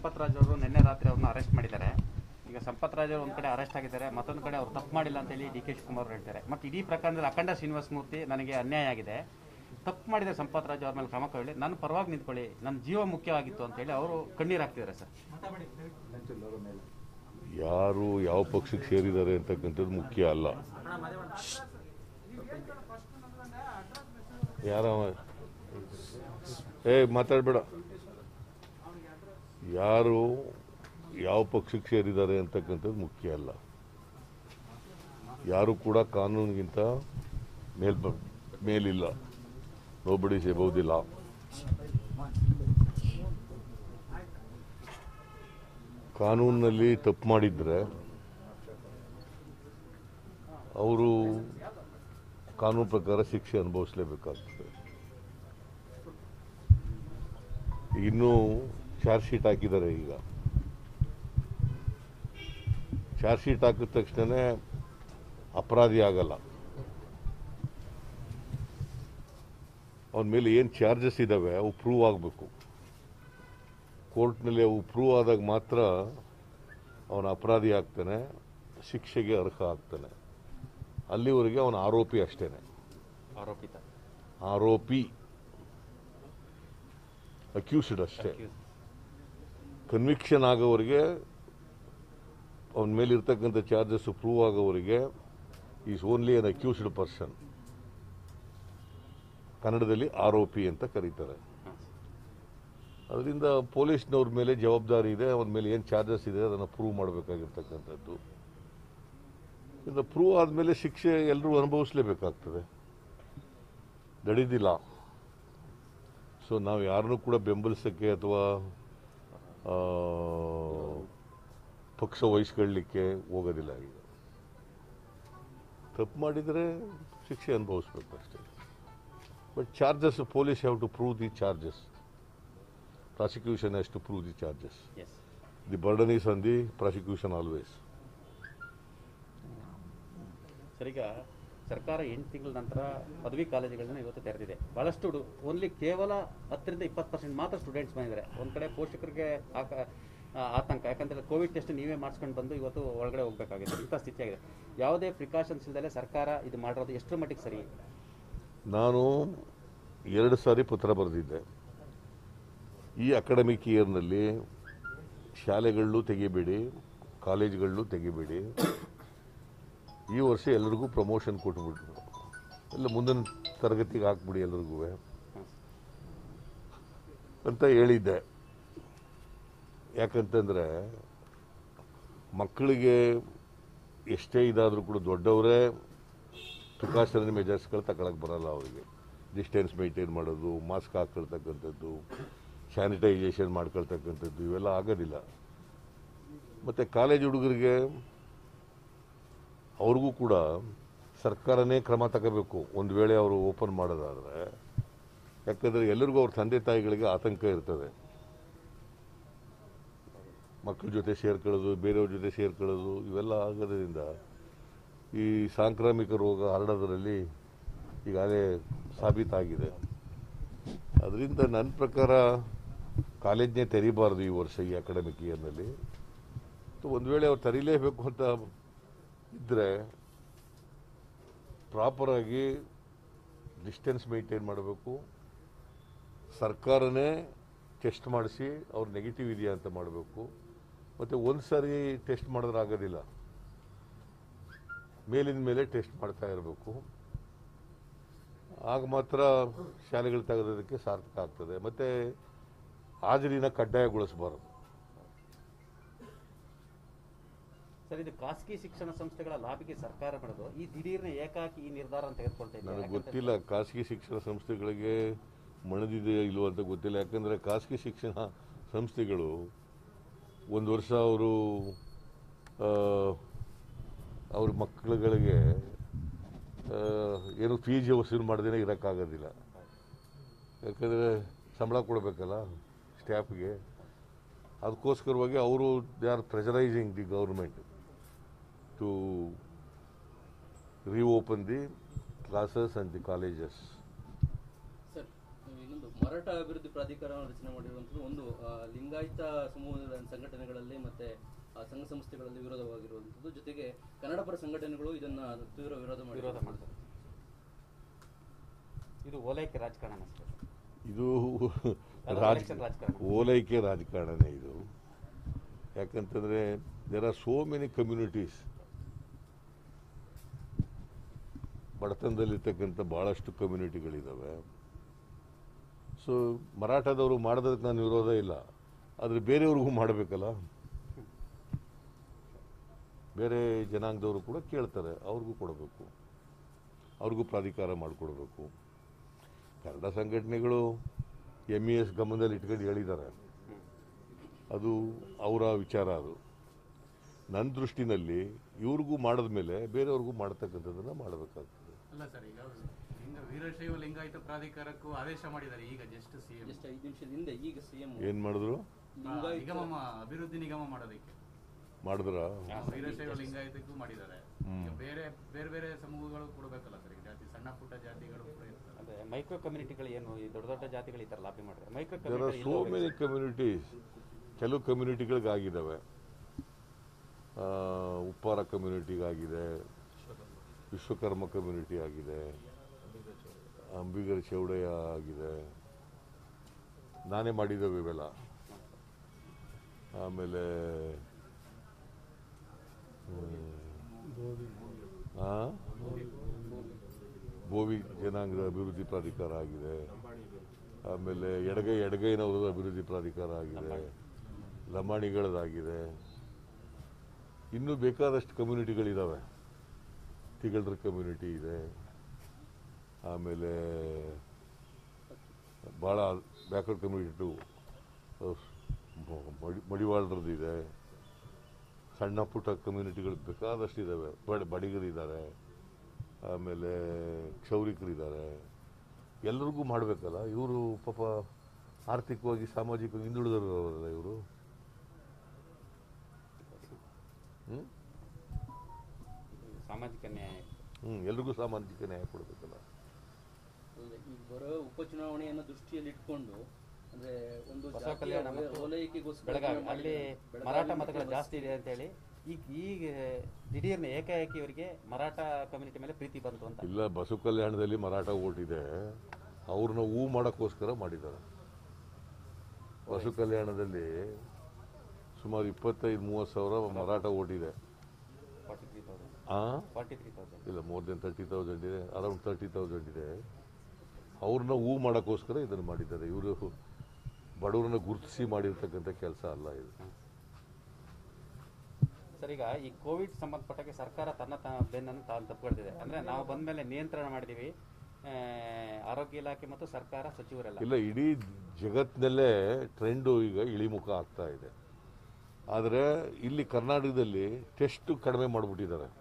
ಸಂಪತ್ ರಾಜ್ ಅವರು ನಿನ್ನೆ ರಾತ್ರಿ ಅವ್ರನ್ನ ಅರೆಸ್ಟ್ ಮಾಡಿದ್ದಾರೆ ಈಗ ಸಂಪತ್ ರಾಜ್ ಅವರು ಒಂದು ಕಡೆ ಅರೆಸ್ಟ್ ಆಗಿದ್ದಾರೆ ಮತ್ತೊಂದು ಕಡೆ ಅವ್ರು ತಪ್ಪು ಮಾಡಿಲ್ಲ ಅಂತೇಳಿ ಡಿ ಕೆ ಶಿವಕುಮಾರ್ ಅವರು ಹೇಳ್ತಾರೆ ಮತ್ತು ಇಡೀ ಪ್ರಕರಣದಲ್ಲಿ ಅಖಂಡ ಶ್ರೀನಿವಾಸ ಮೂರ್ತಿ ನನಗೆ ಅನ್ಯಾಯ ಆಗಿದೆ ತಪ್ಪು ಮಾಡಿದ್ದಾರೆ ಸಂಪತ್ ರಾಜ್ ಅವ್ರ ಮೇಲೆ ಕ್ರಮ ಕೈಗೊಳ್ಳಿ ನನ್ನ ಪರವಾಗಿ ನಿಂತ್ಕೊಳ್ಳಿ ನನ್ನ ಜೀವ ಮುಖ್ಯವಾಗಿತ್ತು ಅಂತೇಳಿ ಅವರು ಕಣ್ಣೀರು ಹಾಕ್ತಿದ್ದಾರೆ ಸರ್ ಯಾರು ಯಾವ ಪಕ್ಷಕ್ಕೆ ಸೇರಿದ್ದಾರೆ ಅಂತಕ್ಕಂಥದ್ದು ಮುಖ್ಯ ಅಲ್ಲ ಯಾರ ಏ ಮಾತಾಡಬೇಡ ಯಾರು ಯಾವ ಪಕ್ಷಕ್ಕೆ ಸೇರಿದ್ದಾರೆ ಅಂತಕ್ಕಂಥದ್ದು ಮುಖ್ಯ ಅಲ್ಲ ಯಾರು ಕೂಡ ಕಾನೂನಿಗಿಂತ ಮೇಲ್ ಮೇಲಿಲ್ಲ ನೋಬಡಿ ಸೇಬಹುದಿಲ್ಲ ಕಾನೂನಿನಲ್ಲಿ ತಪ್ಪು ಮಾಡಿದ್ರೆ ಅವರು ಕಾನೂನು ಪ್ರಕಾರ ಶಿಕ್ಷೆ ಅನುಭವಿಸಲೇಬೇಕಾಗ್ತದೆ ಇನ್ನೂ ಚಾರ್ಜ್ ಶೀಟ್ ಹಾಕಿದ್ದಾರೆ ಈಗ ಚಾರ್ಜ್ ಶೀಟ್ ಹಾಕಿದ ತಕ್ಷಣ ಅಪರಾಧಿ ಆಗಲ್ಲ ಅವನ ಮೇಲೆ ಏನು ಚಾರ್ಜಸ್ ಇದ್ದಾವೆ ಅವು ಪ್ರೂವ್ ಆಗಬೇಕು ಕೋರ್ಟ್ನಲ್ಲಿ ಅವು ಪ್ರೂವ್ ಆದಾಗ ಮಾತ್ರ ಅವನ ಅಪರಾಧಿ ಆಗ್ತಾನೆ ಶಿಕ್ಷೆಗೆ ಅರ್ಹ ಆಗ್ತಾನೆ ಅಲ್ಲಿವರೆಗೆ ಅವನ ಆರೋಪಿ ಅಷ್ಟೇನೆ ಆರೋಪಿತ ಆರೋಪಿ ಅಕ್ಯೂಸ್ಡ್ ಅಷ್ಟೇ ಕನ್ವಿಕ್ಷನ್ ಆಗೋವರೆಗೆ ಅವನ ಮೇಲೆ ಇರ್ತಕ್ಕಂಥ ಚಾರ್ಜಸ್ ಪ್ರೂವ್ ಆಗೋವರೆಗೆ is only an accused person ಕನ್ನಡದಲ್ಲಿ ಆರೋಪಿ ಅಂತ ಕರೀತಾರೆ ಅದರಿಂದ ಪೊಲೀಸ್ನವ್ರ ಮೇಲೆ ಜವಾಬ್ದಾರಿ ಇದೆ ಅವನ ಮೇಲೆ ಏನು ಚಾರ್ಜಸ್ ಇದೆ ಅದನ್ನು ಪ್ರೂವ್ ಮಾಡಬೇಕಾಗಿರ್ತಕ್ಕಂಥದ್ದು ಇನ್ನು ಪ್ರೂವ್ ಆದಮೇಲೆ ಶಿಕ್ಷೆ ಎಲ್ಲರೂ ಅನುಭವಿಸಲೇಬೇಕಾಗ್ತದೆ ನಡೆದಿಲ್ಲ ಸೊ ನಾವು ಯಾರನ್ನೂ ಕೂಡ ಬೆಂಬಲಿಸೋಕ್ಕೆ ಅಥವಾ ಆ, ಪಕ್ಷ ವಹಿಸ್ಕೊಳ್ಳಿಕ್ಕೆ ಹೋಗೋದಿಲ್ಲ ಈಗ ತಪ್ಪು ಮಾಡಿದರೆ ಶಿಕ್ಷೆ ಅನುಭವಿಸ್ಬೇಕು ಅಷ್ಟೇ but charges police have to prove the charges prosecution has to prove the charges as the burden is on the prosecution always sir ಈಗ ಸರ್ಕಾರ ಎಂಟು ತಿಂಗಳ ನಂತರ ಪದವಿ ಕಾಲೇಜುಗಳನ್ನ ಇವತ್ತು ತೆರೆದಿದೆ ಬಹಳಷ್ಟು ಓನ್ಲಿ ಕೇವಲ ಹತ್ತರಿಂದ ಇಪ್ಪತ್ತು ಪರ್ಸೆಂಟ್ ಮಾತ್ರ ಸ್ಟೂಡೆಂಟ್ಸ್ ಬಂದಿದ್ದಾರೆ ಒಂದು ಕಡೆ ಪೋಷಕರಿಗೆ ಆಕ- ಆ, ಆತಂಕ ಯಾಕಂದ್ರೆ ಕೋವಿಡ್ ಟೆಸ್ಟ್ ನೀವೇ ಮಾಡಿಸ್ಕೊಂಡು ಬಂದು ಇವತ್ತು ಒಳಗಡೆ ಹೋಗಬೇಕಾಗಿದೆ ಇಂಥ ಸ್ಥಿತಿಯಾಗಿದೆ ಯಾವುದೇ ಪ್ರಿಕಾಷನ್ಸ್ ಇಲ್ಲದೆ ಸರ್ಕಾರ ಇದು ಮಾಡಿರೋದು ಎಷ್ಟರ ಮಟ್ಟಿಗೆ ಸರಿ ನಾನು ಎರಡು ಸಾರಿ ಪತ್ರ ಬರೆದಿದ್ದೆ ಈ ಅಕಾಡೆಮಿಕ್ ಇಯರ್ನಲ್ಲಿ ಶಾಲೆಗಳನ್ನೂ ತೆಗಿಬೇಡಿ ಕಾಲೇಜ್ಗಳನ್ನೂ ತೆಗಿಬೇಡಿ ಈ ವರ್ಷ ಎಲ್ಲರಿಗೂ ಪ್ರಮೋಷನ್ ಕೊಟ್ಬಿಟ್ರು ಎಲ್ಲ ಮುಂದಿನ ತರಗತಿಗೆ ಹಾಕ್ಬಿಡಿ ಎಲ್ರಿಗೂ ಅಂತ ಹೇಳಿದ್ದೆ ಯಾಕಂತಂದರೆ ಮಕ್ಕಳಿಗೆ ಎಷ್ಟೇ ಇದಾದರೂ ಕೂಡ ದೊಡ್ಡವರೇ ಪ್ರಿಕಾಷನರಿ ಮೆಜರ್ಸ್ಗಳು ತಗೊಳಕ್ಕೆ ಬರಲ್ಲ ಅವರಿಗೆ ಡಿಸ್ಟೆನ್ಸ್ ಮೇಂಟೈನ್ ಮಾಡೋದು ಮಾಸ್ಕ್ ಹಾಕ್ಕೊಳ್ತಕ್ಕಂಥದ್ದು ಸ್ಯಾನಿಟೈಸೇಷನ್ ಮಾಡ್ಕೊಳ್ತಕ್ಕಂಥದ್ದು ಇವೆಲ್ಲ ಆಗೋದಿಲ್ಲ ಮತ್ತು ಕಾಲೇಜ್ ಹುಡುಗರಿಗೆ ಅವ್ರಿಗೂ ಕೂಡ ಸರ್ಕಾರನೇ ಕ್ರಮ ತಗೋಬೇಕು ಒಂದು ವೇಳೆ ಅವರು ಓಪನ್ ಮಾಡೋದಾದರೆ ಯಾಕಂದರೆ ಎಲ್ಲರಿಗೂ ಅವ್ರ ತಂದೆ ತಾಯಿಗಳಿಗೆ ಆತಂಕ ಇರ್ತದೆ ಮಕ್ಕಳ ಜೊತೆ ಸೇರ್ಕೊಳ್ಳೋದು ಬೇರೆಯವ್ರ ಜೊತೆ ಸೇರ್ಕೊಳ್ಳೋದು ಇವೆಲ್ಲ ಆಗೋದ್ರಿಂದ ಈ ಸಾಂಕ್ರಾಮಿಕ ರೋಗ ಹರಡೋದರಲ್ಲಿ ಈಗಾಗಲೇ ಸಾಬೀತಾಗಿದೆ ಅದರಿಂದ ನನ್ನ ಪ್ರಕಾರ ಕಾಲೇಜ್ನೇ ತೆರಿಬಾರ್ದು ಈ ವರ್ಷ ಈ ಅಕಾಡೆಮಿಕ್ ಇಯರ್ನಲ್ಲಿ ಒಂದು ವೇಳೆ ಅವ್ರು ತೆರೀಲೇಬೇಕು ಅಂತ ಇದ್ದರೆ ಪ್ರಾಪರಾಗಿ ಡಿಸ್ಟೆನ್ಸ್ ಮೇಂಟೈನ್ ಮಾಡಬೇಕು ಸರ್ಕಾರನೇ ಟೆಸ್ಟ್ ಮಾಡಿಸಿ ಅವ್ರು ನೆಗೆಟಿವ್ ಇದೆಯಾ ಅಂತ ಮಾಡಬೇಕು ಮತ್ತು ಒಂದು ಸಾರಿ ಟೆಸ್ಟ್ ಮಾಡಿದ್ರೆ ಆಗೋದಿಲ್ಲ ಮೇಲಿನ ಮೇಲೆ ಟೆಸ್ಟ್ ಮಾಡ್ತಾ ಇರಬೇಕು ಆಗ ಮಾತ್ರ ಶಾಲೆಗಳು ತೆಗೆದೋದಕ್ಕೆ ಸಾರ್ಥಕ ಆಗ್ತದೆ ಮತ್ತು ಹಾಜರಿನ ಕಡ್ಡಾಯಗೊಳಿಸಬಾರದು ಸರ್ ಇದು ಖಾಸಗಿ ಶಿಕ್ಷಣ ಸಂಸ್ಥೆಗಳ ಲಾಭಿಗೆ ಸರ್ಕಾರ ಮಾಡೋದು ಈ ದಿಢೀರ್ನ ಏಕಾಕಿ ಈ ನಿರ್ಧಾರ ತೆಗೆದುಕೊಳ್ತಾ ಇದೆ ನನಗೆ ಯಾಕಂದ್ರೆ- ಗೊತ್ತಿಲ್ಲ ಖಾಸಗಿ ಶಿಕ್ಷಣ ಸಂಸ್ಥೆಗಳಿಗೆ ಮಣದಿದೆ ಇಲ್ವೋ ಅಂತ ಗೊತ್ತಿಲ್ಲ ಯಾಕಂದರೆ ಖಾಸಗಿ ಶಿಕ್ಷಣ ಸಂಸ್ಥೆಗಳು ಒಂದು ವರ್ಷ ಅವರು ಅವ್ರ ಮಕ್ಕಳುಗಳಿಗೆ ಆ, ಏನು ಫೀಸ್ ವಸೂಲು ಮಾಡದೇ ಇರೋಕ್ಕಾಗೋದಿಲ್ಲ ಯಾಕಂದರೆ ಸಂಬಳ ಕೊಡಬೇಕಲ್ಲ ಸ್ಟಾಫ್ಗೆ ಅದಕ್ಕೋಸ್ಕರವಾಗಿ ಅವರು they are pressurising the government to reopen the classes and the colleges. Sir ಇನ್ನೊಂದು ಮರಾಠ ಅಭಿವೃದ್ಧಿ ಪ್ರಾಧಿಕಾರವನ್ನು ರಚನೆ ಮಾಡಿರುವಂಥದ್ದು ಒಂದು ಆ, ಲಿಂಗಾಯತ ಸಮೂಹದ ಸಂಘಟನೆಗಳಲ್ಲಿ ಮತ್ತೆ ಆ, ಸಂಘ ಸಂಸ್ಥೆಗಳಲ್ಲಿ ವಿರೋಧವಾಗಿರುವಂಥದ್ದು ಜೊತೆಗೆ ಕನ್ನಡ ಪರ ಸಂಘಟನೆಗಳು ಇದನ್ನ ತೀವ್ರ ವಿರೋಧ ವಿರೋಧ ಮಾಡಿ ಮಾಡ್ತಾರೆ ಇದು ಓಲೈಕೆ ರಾಜಕಾರಣ ಅಷ್ಟೇ ಇದು ಅದು ರಾಜ election ರಾಜಕಾರಣ. ಓಲೈಕೆ ರಾಜಕಾರಣನೇ ಇದು ಯಾಕಂತಂದ್ರೆ there are so many communities ಬಡತನದಲ್ಲಿರ್ತಕ್ಕಂಥ ಭಾಳಷ್ಟು ಕಮ್ಯುನಿಟಿಗಳಿದ್ದಾವೆ ಸೊ ಮರಾಠದವರು ಮಾಡೋದಕ್ಕೆ ನಾನು ವಿರೋಧ ಇಲ್ಲ ಆದರೆ ಬೇರೆಯವ್ರಿಗೂ ಮಾಡಬೇಕಲ್ಲ ಬೇರೆ ಜನಾಂಗದವರು ಕೂಡ ಕೇಳ್ತಾರೆ ಅವ್ರಿಗೂ ಕೊಡಬೇಕು ಅವ್ರಿಗೂ ಪ್ರಾಧಿಕಾರ ಮಾಡಿಕೊಡ್ಬೇಕು ಕನ್ನಡ ಸಂಘಟನೆಗಳು ಎಮ್ ಇ ಎಸ್ ಗಮನದಲ್ಲಿ ಇಟ್ಕೊಂಡು ಹೇಳಿದ್ದಾರೆ ಅದು ಅವರ ವಿಚಾರ ಅದು ನನ್ನ ದೃಷ್ಟಿನಲ್ಲಿ ಇವ್ರಿಗೂ ಮಾಡಿದ್ಮೇಲೆ ಬೇರೆಯವ್ರಿಗೂ ಮಾಡ್ತಕ್ಕಂಥದ್ದನ್ನು ಮಾಡಬೇಕಾಗ್ತದೆ ಅಲ್ಲ ಸರ್ ಈಗ ಲಿಂಗ ವೀರಶೈವ ಲಿಂಗಾಯತ ಪ್ರಾಧಿಕಾರಕ್ಕೂ ಆದೇಶ ಮಾಡಿದ್ದಾರೆ ಈಗ ಜಸ್ಟ್ ಸಿಎಂ ಜಸ್ಟ್ ಐದು ನಿಮಿಷದ ಹಿಂದೆ ಈಗ ಸಿಎಂ ಏನು ಮಾಡಿದ್ರು ಲಿಂಗಾಯತ ನಿಗಮ ಅಭಿವೃದ್ಧಿ ನಿಗಮ ಮಾಡೋದಕ್ಕೆ ಮಾಡಿದ್ರ ವೀರಶೈವ ಲಿಂಗಾಯತಕ್ಕೂ ಮಾಡಿದ್ದಾರೆ ಹ್ಮ್. ಈಗ ಬೇರೆ ಬೇರೆ ಬೇರೆ ಸಮೂಹಗಳು ಕೊಡಬೇಕಲ್ಲ ಸರ್ ಈಗ ಜಾತಿ ಸಣ್ಣ ಪುಟ್ಟ ಜಾತಿಗಳು ಕೂಡ ಇರ್ತಲ್ಲ ಅದೇ ಮೈಕ್ರೋ ಕಮ್ಯುನಿಟಿಗಳು ಏನು ಈ ದೊಡ್ಡ ದೊಡ್ಡ ಜಾತಿಗಳು ಈ ಥರ ಲಾಭಿ ಮಾಡಿದ್ರೆ micro there are so many community communities ಕೆಲವು ಕಮ್ಯುನಿಟಿಗಳಿಗಾಗಿದ್ದಾವೆ ಆ, ಉಪ್ಪಾರ ಕಮ್ಯುನಿಟಿಗಾಗಿದೆ ವಿಶ್ವಕರ್ಮ ಕಮ್ಯುನಿಟಿ ಆಗಿದೆ ಅಂಬಿಗರ ಚೌಡಯ್ಯ ಆಗಿದೆ ನಾನೇ ಮಾಡಿದ್ದೇವೆ ಇವೆಲ್ಲ ಆಮೇಲೆ ಹ್ಮ್, ಆ? ಬೋವಿ ಜನಾಂಗದ ಅಭಿವೃದ್ಧಿ ಪ್ರಾಧಿಕಾರ ಆಗಿದೆ ಆಮೇಲೆ ಎಡಗೈ ಎಡಗೈನವರದ ಅಭಿವೃದ್ಧಿ ಪ್ರಾಧಿಕಾರ ಆಗಿದೆ ಲಂಬಾಣಿಗಳದಾಗಿದೆ ಇನ್ನೂ ಬೇಕಾದಷ್ಟು ಕಮ್ಯುನಿಟಿಗಳಿದ್ದಾವೆ ತಿಗಳರ ಕಮ್ಯುನಿಟಿ ಇದೆ ಆಮೇಲೆ ಭಾಳ ಬ್ಯಾಕ್ವರ್ಡ್ ಕಮ್ಯುನಿಟಿ ಟು ಮಡಿವಾಳರದ್ದು ಇದೆ ಸಣ್ಣ ಪುಟ್ಟ ಕಮ್ಯುನಿಟಿಗಳು ಬೇಕಾದಷ್ಟು ಇದ್ದಾವೆ ಬಡ ಬಡಿಗರಿದ್ದಾರೆ ಆಮೇಲೆ ಕ್ಷೌರಿಕರಿದ್ದಾರೆ ಎಲ್ಲರಿಗೂ ಮಾಡಬೇಕಲ್ಲ ಇವರು ಪಾಪ ಆರ್ಥಿಕವಾಗಿ ಸಾಮಾಜಿಕವಾಗಿ ಹಿಂದುಳಿದವರಲ್ಲ ಇವರು ಹ್ಞೂ ಸಾಮಾಜಿಕ ನ್ಯಾಯ ಹ್ಞೂ ಎಲ್ರಿಗೂ ಸಾಮಾಜಿಕ ನ್ಯಾಯ ಕೊಡಬೇಕಲ್ಲ ಈ ಬರೋ ಉಪಚುನಾವಣೆಯನ್ನು ದೃಷ್ಟಿಯಲ್ಲಿ ಇಟ್ಕೊಂಡು ಅಂದ್ರೆ ಒಂದು ಬಸವ ಜಾತಿಯ ಕಲ್ಯಾಣ ಓಲೈ- ಮತ್ತು ಓಲೈಕೆಗೋಸ್ಕರ ಬೆಳಗಾವಿ ಇದನ್ನ ಅಲ್ಲಿ ಮಾಡಿದ್ದಾರೆ. ಮರಾಠ ಬೆಳಗಾವಿ ಮತಗಳು ಮತ್ತೆ ಜಾಸ್ತಿ ಇದೆ ಅಂತೇಳಿ ಈಗ ಈಗ ದಿಢೀರ್ನ ಏಕಾಏಕಿ ಇವರಿಗೆ ಮರಾಠ ಕಮ್ಯುನಿಟಿ ಮೇಲೆ ಪ್ರೀತಿ ಬಂತು ಅಂತ ಇಲ್ಲ ಬಸವ ಕಲ್ಯಾಣದಲ್ಲಿ ಮರಾಠ ಓಟ್ ಇದೆ ಅವ್ರನ್ನ ಹೂ ಮಾಡೋಕ್ಕೋಸ್ಕರ ಮಾಡಿದ್ದಾರೆ ಬಸವ ಕಲ್ಯಾಣದಲ್ಲಿ ಸುಮಾರು ಇಪ್ಪತ್ತೈದು ಮೂವತ್ತು ಸಾವಿರ ಮರಾಠ ಓಟ್ ಇದೆ ಫಾರ್ಟಿ ತ್ರೀ ತೌಸಂಡ್ ಆ ಫಾರ್ಟಿ ತ್ರೀ ತೌಸಂಡ್ ಇಲ್ಲ ಮೋರ್ ದೆನ್ ತರ್ಟಿ ತೌಸಂಡ್ ಇದೆ ಅರೌಂಡ್ ತರ್ಟಿ ತೌಸಂಡ್ ಇದೆ ಅವ್ರನ್ನ ಹೂ ಮಾಡೋಕ್ಕೋಸ್ಕರ ಇದನ್ನು ಮಾಡಿದ್ದಾರೆ ಇವರು ಬಡವ್ರನ್ನ ಗುರುತಿಸಿ ಮಾಡಿರ್ತಕ್ಕಂಥ ಕೆಲಸ ಅಲ್ಲ ಇದು ಸರ್ ಈಗ ಈ ಕೋವಿಡ್ ಸಂಬಂಧಪಟ್ಟಾಗೆ ಸರ್ಕಾರ ತನ್ನ ತ ಬೆನ್ನನ್ನು ತಾನು ತಪ್ಪಿಕೊಳ್ತಿದೆ ಅಂದ್ರೆ ನಾವು ಬಂದ ಮೇಲೆ ನಿಯಂತ್ರಣ ಮಾಡಿದೀವಿ ಆ, ಆರೋಗ್ಯ ಇಲಾಖೆ ಮತ್ತು ಸರ್ಕಾರ ಸಚಿವರೆಲ್ಲ ಇಲ್ಲ ಇಡೀ ಜಗತ್ತಿನಲ್ಲೇ ಟ್ರೆಂಡು ಈಗ ಇಳಿಮುಖ ಆಗ್ತಾ ಇದೆ ಆದರೆ ಇಲ್ಲಿ ಕರ್ನಾಟಕದಲ್ಲಿ ಟೆಸ್ಟ್ ಕಡಿಮೆ ಮಾಡಿಬಿಟ್ಟಿದ್ದಾರೆ